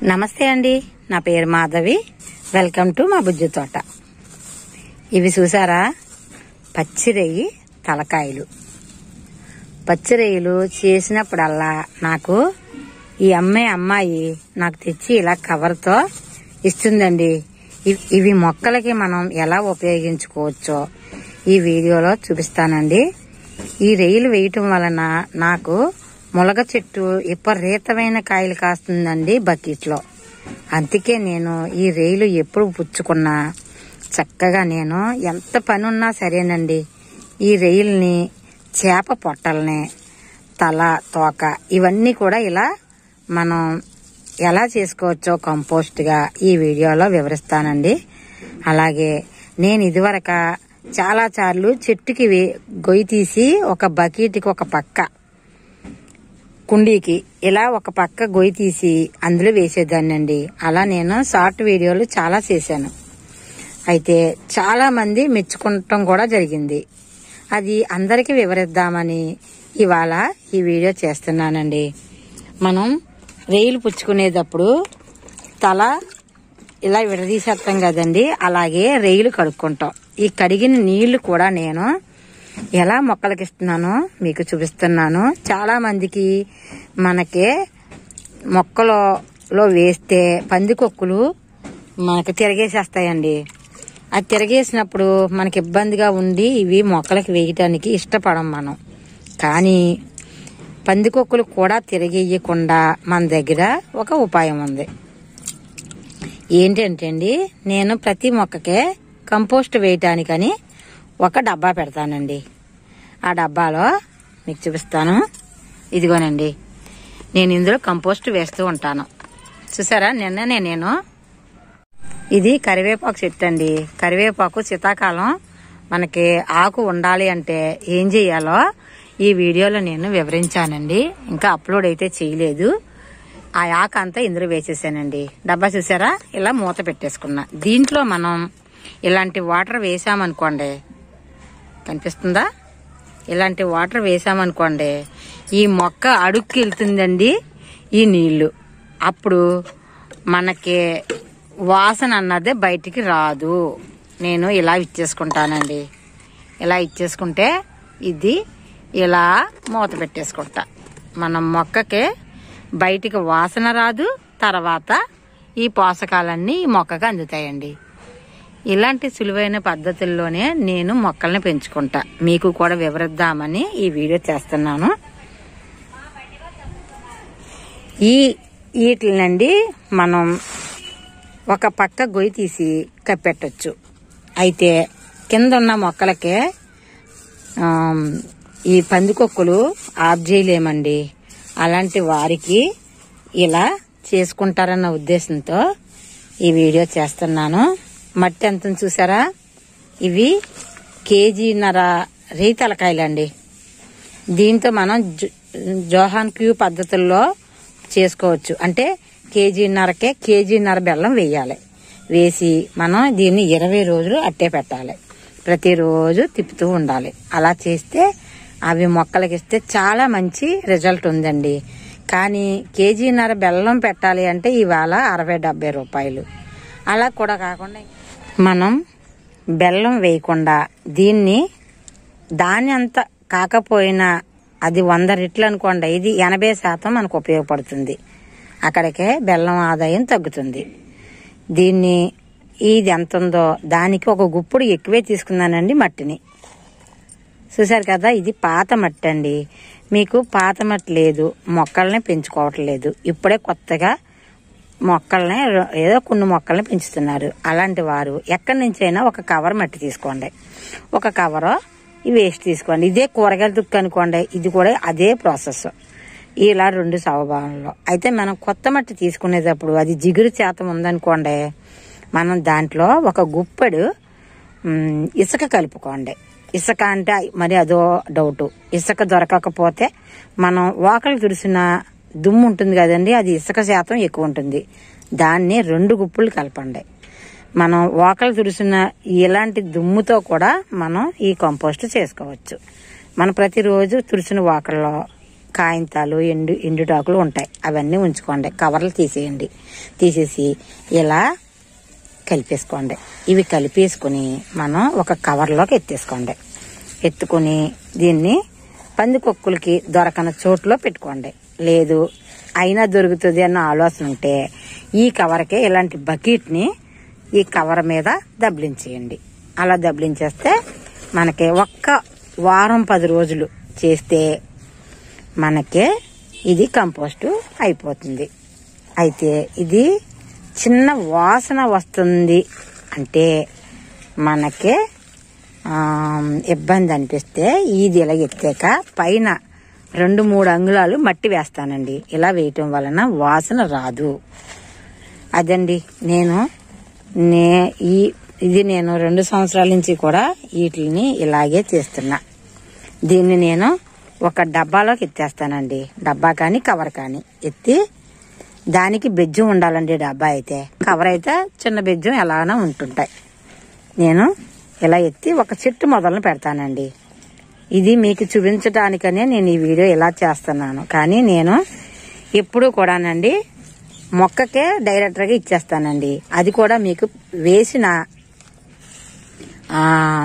నమస్తే అండి నా పేరు మాధవి వెల్కమ్ టు మా బుజ్జి తోట ఇవి చూసారా పచ్చిరొయ్యి తలకాయలు పచ్చిరొయ్యలు చేసినప్పుడల్లా నాకు ఈ అమ్మాయి అమ్మాయి నాకు తెచ్చి ఇలా కవర్తో ఇస్తుందండి ఇవ్- ఇవి మొక్కలకి మనం ఎలా ఉపయోగించుకోవచ్చో ఈ వీడియోలో చూపిస్తానండి ఈ రొయ్యలు వేయటం వలన నాకు ములగ చెట్టు విపరీతమైన కాయలు కాస్తుందండి బకెట్లో అందుకే నేను ఈ రేయిలు ఎప్పుడు పుచ్చుకున్నా చక్కగా నేను ఎంత పని ఉన్నా సరేనండి ఈ రేయిల్ని చేప పొట్టల్ని తల తోక ఇవన్నీ కూడా ఇలా మనం ఎలా చేసుకోవచ్చో కంపోస్ట్గా ఈ వీడియోలో వివరిస్తానండి అలాగే నేను ఇదివరక చాలా సార్లు చెట్టుకి వే- గొయ్యి తీసి ఒక బకెట్కి ఒక పక్క కుండీకి ఇలా ఒక పక్క గొయ్యి తీసి అందులో వేసేదాన్నండి అలా నేను షార్ట్ వీడియోలు చాలా చేశాను అయితే చాలా మంది మెచ్చుకుంటం కూడా జరిగింది అది అందరికీ వివరిద్దామని ఇవాళ ఈ వీడియో చేస్తున్నానండి మనం రేయిలు పుచ్చుకునేటప్పుడు తల ఇలా విడదీసేస్తాం కదండి అలాగే రేయిలు కడుక్కుంటాం ఈ కడిగిన నీళ్లు కూడా నేను ఎలా మొక్కలకి ఇస్తున్నానో మీకు చూపిస్తున్నాను చాలా మందికి మనకి మొక్కలలో వేస్తే పందికొక్కులు మనకి తిరగేసేస్తాయండి అది తిరగేసినప్పుడు మనకి ఇబ్బందిగా ఉండి ఇవి మొక్కలకి వేయటానికి ఇష్టపడం మనం కానీ పందికొక్కులు కూడా తిరగేయకుండా మన దగ్గర ఒక ఉపాయం ఉంది ఏంటంటే అండి నేను ప్రతి మొక్కకే కంపోస్ట్ వేయటానికని ఒక డబ్బా పెడతానండి ఆ డబ్బాలో మీకు చూపిస్తాను ఇదిగోనండి నేను ఇందులో కంపోస్ట్ వేస్తూ ఉంటాను చూసారా నిన్ననే నేను ఇది కరివేపాకు చెట్టు అండి కరివేపాకు శీతాకాలం మనకి ఆకు ఉండాలి అంటే ఏం చెయ్యాలో ఈ వీడియోలో నేను వివరించానండి ఇంకా అప్లోడ్ అయితే చేయలేదు ఆ ఆకు అంతా ఇందులో వేసేసానండి డబ్బా చూసారా ఇలా మూత పెట్టేసుకున్నా దీంట్లో మనం ఇలాంటి వాటర్ వేసామనుకోండి కనిపిస్తుందా ఇలాంటి వాటర్ వేసామనుకోండి ఈ మొక్క అడుక్కి వెళ్తుందండి ఈ నీళ్లు అప్పుడు మనకి వాసన అన్నదే బయటికి రాదు నేను ఇలా ఇచ్చేసుకుంటానండి ఇలా ఇచ్చేసుకుంటే ఇది ఇలా మూత పెట్టేసుకుంటా మనం మొక్కకి బయటికి వాసన రాదు తర్వాత ఈ పోషకాలన్నీ ఈ మొక్కకు అందుతాయండి ఇలాంటి సులువైన పద్ధతుల్లోనే నేను మొక్కల్ని పెంచుకుంటా మీకు కూడా వివరిద్దామని ఈ వీడియో చేస్తున్నాను ఈ వీటినండి మనం ఒక పక్క గొయ్యి తీసి కప్పెట్టచ్చు అయితే కింద ఉన్న మొక్కలకే ఆమ్, ఈ పందికొక్కులు ఆఫ్ చేయలేమండి అలాంటి వారికి ఇలా చేసుకుంటారన్న ఉద్దేశంతో ఈ వీడియో చేస్తున్నాను మట్టి ఎంత చూసారా ఇవి కేజీన్నర రేయి తలకాయలండి దీంతో మనం జో- జోహాన్ క్యూ పద్ధతుల్లో చేసుకోవచ్చు అంటే కేజీన్నరకే కేజీన్నర బెల్లం వేయాలి వేసి మనం దీన్ని ఇరవై రోజులు అట్టే పెట్టాలి ప్రతిరోజు తిప్పుతూ ఉండాలి అలా చేస్తే అవి మొక్కలకి ఇస్తే చాలా మంచి రిజల్ట్ ఉందండి కానీ కేజీన్నర బెల్లం పెట్టాలి అంటే ఇవాళ అరవై డెబ్బై రూపాయలు అలా కూడా కాకుండా మనం బెల్లం వేయకుండా దీన్ని దాని అంత కాకపోయినా అది వంద రెట్లు అనుకోండి ఇది ఎనభై శాతం మనకు ఉపయోగపడుతుంది అక్కడికే బెల్లం ఆదాయం తగ్గుతుంది దీన్ని ఇది ఎంత ఉందో దానికి ఒక గుప్పుడు ఎక్కువే తీసుకున్నానండి మట్టిని చూసారు కదా ఇది పాత మట్టి అండి మీకు పాత మట్టి లేదు మొక్కల్ని పెంచుకోవట్లేదు ఇప్పుడే కొత్తగా మొక్కల్ని ర- ఏదో కొన్ని మొక్కల్ని పెంచుతున్నారు అలాంటి వారు ఎక్కడి నుంచైనా ఒక కవర్ మట్టి తీసుకోండి ఒక కవర్ ఈ వేస్ట్ తీసుకోండి ఇదే కూరగాయల దుక్కు అనుకోండి ఇది కూడా అదే ప్రాసెస్ ఇలా రెండు సవభావంలో అయితే మనం కొత్త మట్టి తీసుకునేటప్పుడు అది జిగురు శాతం ఉందనుకోండి మనం దాంట్లో ఒక గుప్పెడు మ్, ఇసుక కలుపుకోండి ఇసుక అంటే మరి అదో డౌట్ ఇసుక దొరకకపోతే మనం వాకలు తుడిసిన దుమ్ము ఉంటుంది కదండి అది ఇసుక శాతం ఎక్కువ ఉంటుంది దాన్ని రెండు గుప్పులు కలపండి మనం వాకలు తుడిసిన ఇలాంటి దుమ్ముతో కూడా మనం ఈ కంపోస్ట్ చేసుకోవచ్చు మనం ప్రతిరోజు తుడిసిన వాకల్లో కాయింతాలు ఎండు ఎండుటాకులు ఉంటాయి అవన్నీ ఉంచుకోండి కవర్లు తీసేయండి తీసేసి ఇలా కలిపేసుకోండి ఇవి కలిపేసుకుని మనం ఒక కవర్లోకి ఎత్తేసుకోండి ఎత్తుకుని దీన్ని పందికొక్కులకి దొరకని చోట్లో పెట్టుకోండి లేదు అయినా దొరుకుతుంది అన్న ఆలోచన ఉంటే ఈ కవర్కే ఇలాంటి బకెట్ని ఈ కవర్ మీద దబ్లించేయండి అలా దబ్లించేస్తే మనకి ఒక్క వారం పది రోజులు చేస్తే మనకి ఇది కంపోస్టు అయిపోతుంది అయితే ఇది చిన్న వాసన వస్తుంది అంటే మనకి ఆ, ఇబ్బంది అనిపిస్తే ఇది ఇలా ఎత్తాక పైన రెండు మూడు అంగుళాలు మట్టి వేస్తానండి ఇలా వేయటం వలన వాసన రాదు అదండి నేను నే ఈ ఇది నేను రెండు సంవత్సరాల నుంచి కూడా వీటిని ఇలాగే చేస్తున్నా దీన్ని నేను ఒక డబ్బాలోకి ఎత్తేస్తానండి డబ్బా కానీ కవర్ కానీ ఎత్తి దానికి బెజ్జం ఉండాలండి డబ్బా అయితే కవర్ అయితే చిన్న బెజ్జం ఎలాగైనా ఉంటుంటాయి నేను ఇలా ఎత్తి ఒక చెట్టు మొదలను పెడతానండి ఇది మీకు చూపించడానికనే నేను ఈ వీడియో ఇలా చేస్తున్నాను కానీ నేను ఎప్పుడు కూడానండి మొక్కకే డైరెక్టర్గా ఇచ్చేస్తానండి అది కూడా మీకు వేసిన ఆ,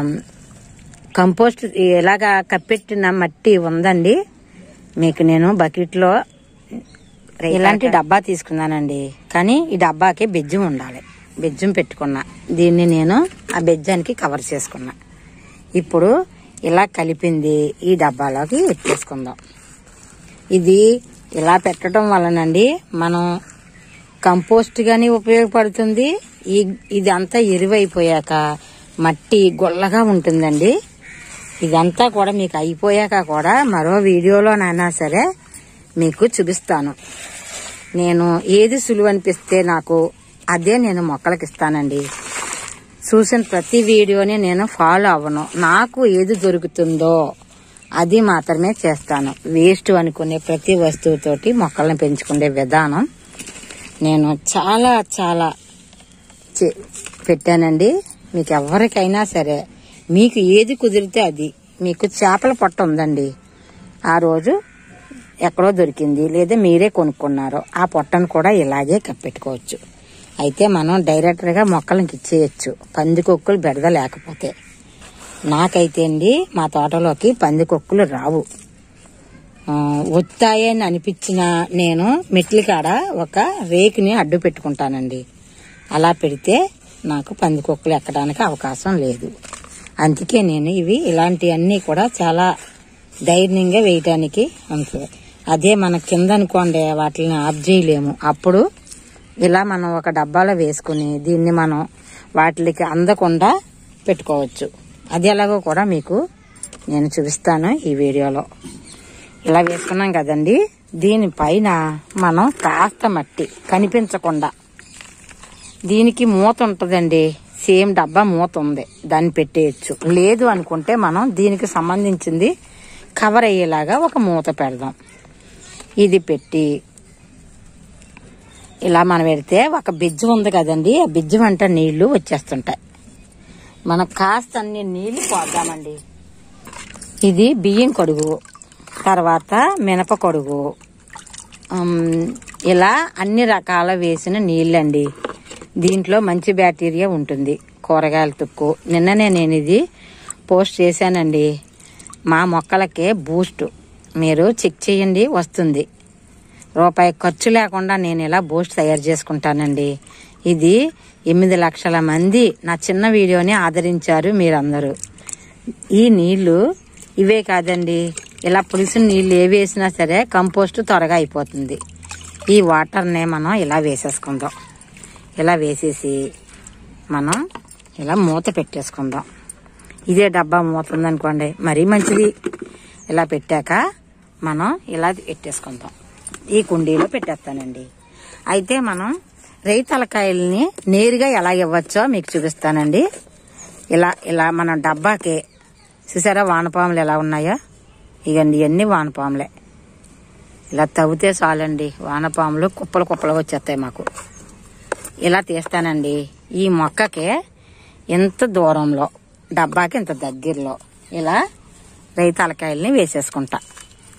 కంపోస్ట్ ఇలాగా కప్పెట్టిన మట్టి ఉందండి మీకు నేను బకెట్లో ఇలాంటి డబ్బా తీసుకున్నానండి కానీ ఈ డబ్బాకి బెజ్జం ఉండాలి బెజ్జం పెట్టుకున్నా దీన్ని నేను ఆ బెజ్జానికి కవర్ చేసుకున్నా ఇప్పుడు ఇలా కలిపింది ఈ డబ్బాలోకి ఎత్తేసుకుందాం ఇది ఇలా పెట్టడం వలనండి మనం కంపోస్ట్ గాని ఉపయోగపడుతుంది ఈ ఇదంతా ఎరువైపోయాక మట్టి గొల్లగా ఉంటుందండి ఇదంతా కూడా మీకు అయిపోయాక కూడా మరో వీడియోలోనైనా సరే మీకు చూపిస్తాను నేను ఏది సులువు అనిపిస్తే నాకు అదే నేను మొక్కలకి ఇస్తానండి చూసిన ప్రతి వీడియోని నేను ఫాలో అవ్వను నాకు ఏది దొరుకుతుందో అది మాత్రమే చేస్తాను వేస్ట్ అనుకునే ప్రతి వస్తువుతోటి మొక్కల్ని పెంచుకునే విధానం నేను చాలా చాలా చే- పెట్టానండి మీకు ఎవరికైనా సరే మీకు ఏది కుదిరితే అది మీకు చేపల పొట్ట ఉందండి ఆ రోజు ఎక్కడో దొరికింది లేదా మీరే కొనుక్కున్నారు ఆ పొట్టను కూడా ఇలాగే కప్పెట్టుకోవచ్చు అయితే మనం డైరెక్ట్గా మొక్కలకి ఇచ్చేయచ్చు పందికొక్కులు బెడద లేకపోతే నాకైతే అండి మా తోటలోకి పందికొక్కులు రావు ఆ, వస్తాయని అనిపించిన నేను మెట్ల కాడ ఒక రేకుని అడ్డు పెట్టుకుంటానండి అలా పెడితే నాకు పందికొక్కులు ఎక్కడానికి అవకాశం లేదు అందుకే నేను ఇవి ఇలాంటివన్నీ కూడా చాలా ధైర్యంగా వేయటానికి ఉంటుంది అదే మన కింద అనుకోండి వాటిని ఆఫ్ చేయలేము అప్పుడు ఇలా మనం ఒక డబ్బాలో వేసుకుని దీన్ని మనం వాటికి అందకుండా పెట్టుకోవచ్చు అది ఎలాగో కూడా మీకు నేను చూపిస్తాను ఈ వీడియోలో ఇలా వేసుకున్నాం కదండి దీనిపైన మనం కాస్త మట్టి కనిపించకుండా దీనికి మూత ఉంటుందండి సేమ్ డబ్బా మూత ఉంది దాన్ని పెట్టేయచ్చు లేదు అనుకుంటే మనం దీనికి సంబంధించింది కవర్ అయ్యేలాగా ఒక మూత పెడదాం ఇది పెట్టి ఇలా మనం పెడితే ఒక బిజ్జం ఉంది కదండి ఆ బిజ్జం అంట నీళ్లు వచ్చేస్తుంటాయి మనం కాస్త అన్ని నీళ్లు పోద్దామండి ఇది బియ్యం కడుగు తర్వాత మినప కడుగు ఉమ్, ఇలా అన్ని రకాల వేసిన నీళ్ళండి దీంట్లో మంచి బ్యాక్టీరియా ఉంటుంది కూరగాయల తుక్కు నిన్ననే నేను ఇది పోస్ట్ చేశానండి మా మొక్కలకే బూస్ట్ మీరు చెక్ చేయండి వస్తుంది రూపాయి ఖర్చు లేకుండా నేను ఇలా బూస్ట్ తయారు చేసుకుంటానండి ఇది ఎనిమిది లక్షల మంది నా చిన్న వీడియోని ఆదరించారు మీరందరూ ఈ నీళ్లు ఇవే కాదండి ఇలా పులిసిన నీళ్ళు ఏ వేసినా సరే కంపోస్ట్ త్వరగా అయిపోతుంది ఈ వాటర్నే మనం ఇలా వేసేసుకుందాం ఇలా వేసేసి మనం ఇలా మూత పెట్టేసుకుందాం ఇదే డబ్బా మూత ఉందనుకోండి మరీ మంచిది ఇలా పెట్టాక మనం ఇలా పెట్టేసుకుందాం ఈ కుండీలో పెట్టేస్తానండి అయితే మనం రైతలకాయల్ని నేరుగా ఎలా ఇవ్వచ్చో మీకు చూపిస్తానండి ఇలా ఇలా మన డబ్బాకి చూసారా వానపాములు ఎలా ఉన్నాయో ఇగండి ఇవన్నీ వానపాములే ఇలా తవ్వితే చాలండి వానపాములు కుప్పలు కుప్పలుగా వచ్చేస్తాయి మాకు ఇలా తీస్తానండి ఈ మొక్కకి ఎంత దూరంలో డబ్బాకి ఇంత దగ్గరలో ఇలా రైతాలకాయల్ని వేసేసుకుంటా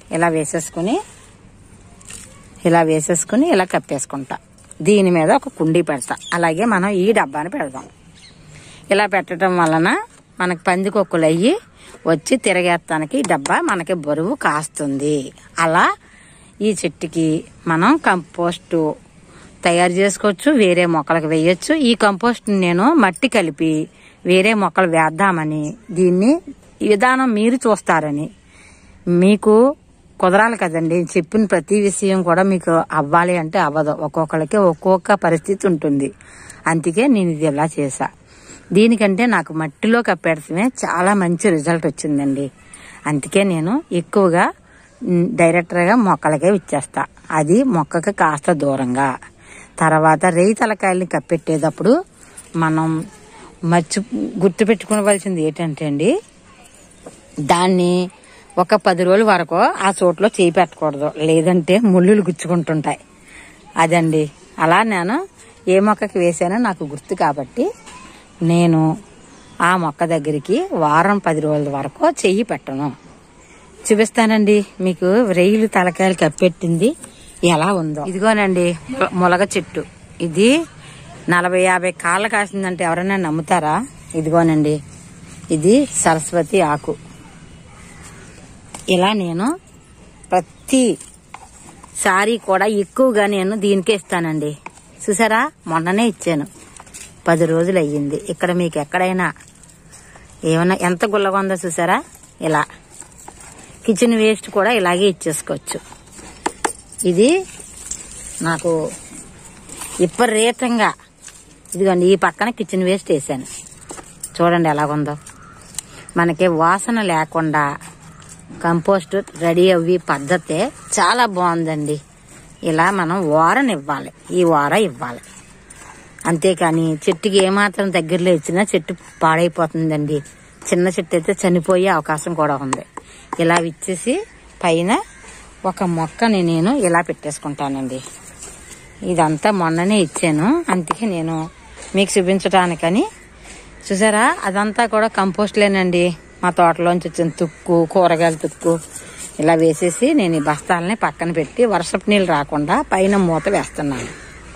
ఇలా వేసేసుకుని ఇలా వేసేసుకుని ఇలా కప్పేసుకుంటా దీని మీద ఒక కుండీ పెడతా అలాగే మనం ఈ డబ్బాని పెడదాం ఇలా పెట్టడం వలన మనకి పందికొక్కులు అయ్యి వచ్చి తిరగేస్తానికి ఈ డబ్బా మనకి బరువు కాస్తుంది అలా ఈ చెట్టుకి మనం కంపోస్టు తయారు చేసుకోవచ్చు వేరే మొక్కలకు వేయొచ్చు ఈ కంపోస్ట్ నేను మట్టి కలిపి వేరే మొక్కలు వేద్దామని దీన్ని ఈ విధానం మీరు చూస్తారని మీకు కుదరాలి కదండి చెప్పిన ప్రతి విషయం కూడా మీకు అవ్వాలి అంటే అవ్వదు ఒక్కొక్కరికి ఒక్కొక్క పరిస్థితి ఉంటుంది అందుకే నేను ఇది ఇలా చేశా దీనికంటే నాకు మట్టిలో కప్పెడతమే చాలా మంచి రిజల్ట్ వచ్చిందండి అందుకే నేను ఎక్కువగా మ్, డైరెక్ట్గా మొక్కలకే ఇచ్చేస్తా అది మొక్కకి కాస్త దూరంగా తర్వాత రేయి తలకాయల్ని కప్పెట్టేటప్పుడు మనం మర్చి గుర్తుపెట్టుకోవలసింది ఏంటంటే అండి దాన్ని ఒక పది రోజుల వరకు ఆ చోట్లో చేయి పెట్టకూడదు లేదంటే ముళ్ళులు గుచ్చుకుంటుంటాయి అదండి అలా నేను ఏ మొక్కకి వేసానో నాకు గుర్తు కాబట్టి నేను ఆ మొక్క దగ్గరికి వారం పది రోజుల వరకు చెయ్యి పెట్టను చూపిస్తానండి మీకు రేయిలు తలకాయలు కప్పెట్టింది ఎలా ఉందో ఇదిగోనండి మొల- మొలగ చెట్టు ఇది నలభై యాభై కాళ్ళ కాసిందంటే ఎవరైనా నమ్ముతారా ఇదిగోనండి ఇది సరస్వతి ఆకు ఇలా నేను ప్రతి సారీ కూడా ఎక్కువగా నేను దీనికే ఇస్తానండి చూసారా మొన్ననే ఇచ్చాను పది రోజులు అయ్యింది ఇక్కడ మీకు ఎక్కడైనా ఏమన్నా ఎంత గుల్లగా ఉందో చూసారా ఇలా కిచెన్ వేస్ట్ కూడా ఇలాగే ఇచ్చేసుకోవచ్చు ఇది నాకు విపరీతంగా ఇదిగోండి ఈ పక్కన కిచెన్ వేస్ట్ వేసాను చూడండి ఎలాగుందో మనకి వాసన లేకుండా కంపోస్ట్ రెడీ అవ్వి పద్ధతే చాలా బాగుందండి ఇలా మనం వారని ఇవ్వాలి ఈ వార ఇవ్వాలి అంతేకాని చెట్టుకి ఏమాత్రం దగ్గరలో ఇచ్చినా చెట్టు పాడైపోతుందండి చిన్న చెట్టు అయితే చనిపోయే అవకాశం కూడా ఉంది ఇలా ఇచ్చేసి పైన ఒక మొక్కని నేను ఇలా పెట్టేసుకుంటానండి ఇదంతా మొన్ననే ఇచ్చాను అందుకే నేను మీకు చూపించడానికని చూసారా అదంతా కూడా కంపోస్ట్లేనండి మా తోటలోంచి వచ్చిన తుక్కు కూరగాయల తుక్కు ఇలా వేసేసి నేను ఈ బస్తాలని పక్కన పెట్టి వర్షపు నీళ్ళు రాకుండా పైన మూత వేస్తున్నాను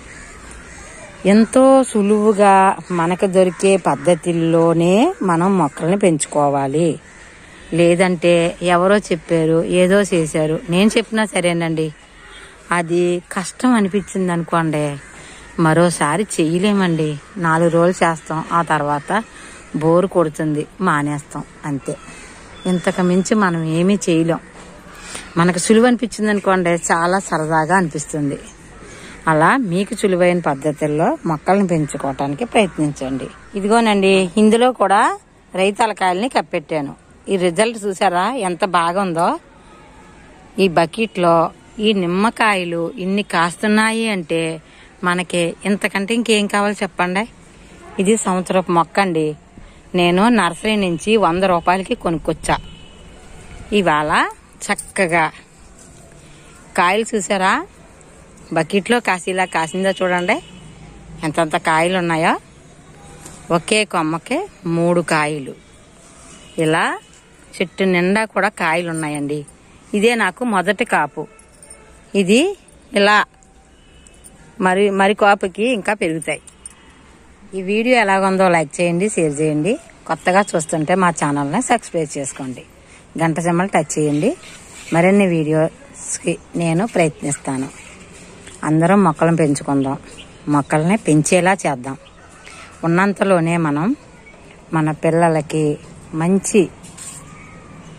ఎంతో సులువుగా మనకు దొరికే పద్ధతుల్లోనే మనం మొక్కల్ని పెంచుకోవాలి లేదంటే ఎవరో చెప్పారు ఏదో చేశారు నేను చెప్పినా సరేనండి అది కష్టం అనిపించింది అనుకోండి మరోసారి చెయ్యలేమండి నాలుగు రోజులు చేస్తాం ఆ తర్వాత బోరు కొడుతుంది మానేస్తాం అంతే ఇంతకు మించి మనం ఏమీ చేయలేం మనకు సులువు అనిపించింది అనుకోండి చాలా సరదాగా అనిపిస్తుంది అలా మీకు సులువైన పద్ధతుల్లో మొక్కల్ని పెంచుకోవటానికి ప్రయత్నించండి ఇదిగోనండి ఇందులో కూడా రైతలకాయల్ని కప్పెట్టాను ఈ రిజల్ట్ చూసారా ఎంత బాగుందో ఈ బకెట్లో ఈ నిమ్మకాయలు ఇన్ని కాస్తున్నాయి అంటే మనకి ఇంతకంటే ఇంకేం కావాలి చెప్పండి ఇది సంవత్సరపు మొక్క అండి నేను నర్సరీ నుంచి వంద రూపాయలకి కొనుక్కొచ్చా ఇవాళ చక్కగా కాయలు చూసారా బకెట్లో కాసిలా కాసిందో చూడండి ఎంతంత కాయలు ఉన్నాయో ఒకే కొమ్మకి మూడు కాయలు ఇలా చెట్టు నిండా కూడా కాయలు ఉన్నాయండి ఇదే నాకు మొదటి కాపు ఇది ఇలా మరి మరి కాపుకి ఇంకా పెరుగుతాయి ఈ వీడియో ఎలాగుందో లైక్ చేయండి షేర్ చేయండి కొత్తగా చూస్తుంటే మా ఛానల్ని సబ్స్క్రైబ్ చేసుకోండి గంట సింబల్ టచ్ చేయండి మరిన్ని వీడియోస్కి నేను ప్రయత్నిస్తాను అందరం మొక్కలను పెంచుకుందాం మొక్కల్ని పెంచేలా చేద్దాం ఉన్నంతలోనే మనం మన పిల్లలకి మంచి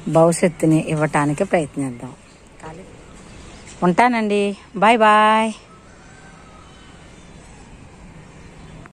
భవిష్యత్తుని ఇవ్వటానికి ప్రయత్నిద్దాం ఉంటానండి బాయ్ బాయ్